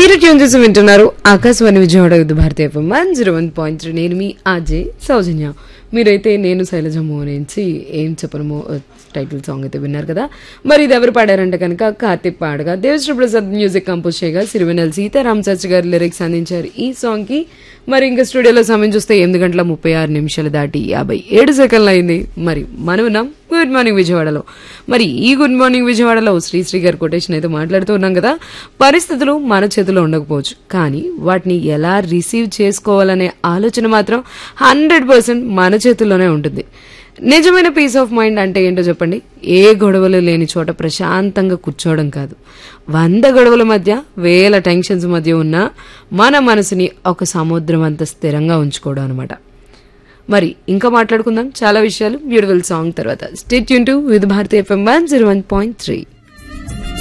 మీరు ట్యూన్ చేసి వింటున్నారు ఆకాశవాణి విజయవాడ యుద్ధ Bharati FM one zero one point three నేను మీ ఆజే సౌజన్య మీరైతే నేను శైలజ మోహరించి ఏం చెప్పను టైటిల్ సాంగ్ అయితే విన్నారు కదా మరి ఇది ఎవరు పాడారంటే కనుక కార్తిక్ పాడగా దేవశ్రీ ప్రసాద్ మ్యూజిక్ కంపోజ్ చేయగా సిరివెనల్ సీతారాం శాస్త్రి గారు లిరిక్స్ అందించారు ఈ సాంగ్ కి మరి ఇంకా స్టూడియోలో సమయం చూస్తే ఎనిమిది గంటల ముప్పై ఆరు నిమిషాలు దాటి యాభై ఏడు సెకండ్లు అయింది మరి మనం ఉన్నాం గుడ్ మార్నింగ్ విజయవాడలో మరి ఈ గుడ్ మార్నింగ్ విజయవాడలో శ్రీశ్రీ గారి కొటేషన్ అయితే మాట్లాడుతూ ఉన్నాం కదా పరిస్థితులు మన చేతిలో ఉండకపోవచ్చు కానీ వాటిని ఎలా రిసీవ్ చేసుకోవాలనే ఆలోచన మాత్రం హండ్రెడ్ పర్సెంట్ మన చేతుల్లోనే ఉంటుంది నిజమైన పీస్ ఆఫ్ మైండ్ అంటే ఏంటో చెప్పండి ఏ గొడవలు లేని చోట ప్రశాంతంగా కూర్చోవడం కాదు వంద గొడవల మధ్య వేల టెన్షన్స్ మధ్య ఉన్న మన మనసుని ఒక సముద్రం అంత స్థిరంగా ఉంచుకోవడం అనమాట మరి ఇంకా మాట్లాడుకుందాం చాలా విషయాలు బ్యూటిఫుల్ సాంగ్ తర్వాత స్టేట్ యూన్ to with Bharati FM one zero one point three